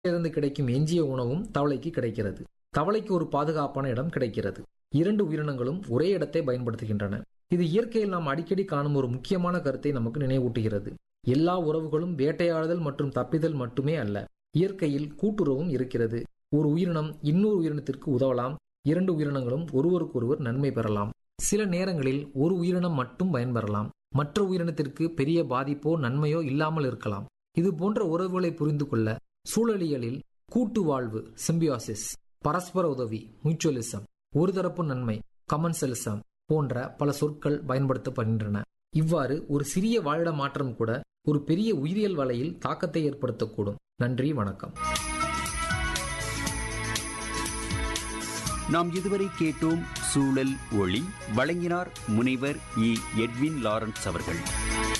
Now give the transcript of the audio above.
இருந்து கிடைக்கும் எஞ்சிய உணவும் தவளைக்கு கிடைக்கிறது தவளைக்கு ஒரு பாதுகாப்பான இடம் கிடைக்கிறது இரண்டு உயிரினங்களும் ஒரே இடத்தை பயன்படுத்துகின்றன இது இயற்கையில் நாம் அடிக்கடி காணும் ஒரு முக்கியமான கருத்தை நமக்கு நினைவூட்டுகிறது எல்லா உறவுகளும் வேட்டையாடுதல் மற்றும் தப்பிதல் மட்டுமே அல்ல இயற்கையில் கூட்டுறவும் இருக்கிறது ஒரு உயிரினம் இன்னொரு உயிரினத்திற்கு உதவலாம் இரண்டு உயிரினங்களும் ஒருவருக்கொருவர் நன்மை பெறலாம் சில நேரங்களில் ஒரு உயிரினம் மட்டும் பயன்பெறலாம் மற்ற உயிரினத்திற்கு பெரிய பாதிப்போ நன்மையோ இல்லாமல் இருக்கலாம் இது போன்ற உறவுகளை புரிந்து கொள்ள சூழலியலில் கூட்டு வாழ்வு சிம்பியாசிஸ் பரஸ்பர உதவி மியூச்சுவலிசம் ஒரு தரப்பு நன்மை கமன்செலிசம் போன்ற பல சொற்கள் பயன்படுத்தப்படுகின்றன இவ்வாறு ஒரு சிறிய வாழிட மாற்றம் கூட ஒரு பெரிய உயிரியல் வலையில் தாக்கத்தை ஏற்படுத்தக்கூடும் நன்றி வணக்கம் நாம் இதுவரை கேட்டோம் சூழல் ஒளி வழங்கினார் முனைவர் இ எட்வின் லாரன்ஸ் அவர்கள்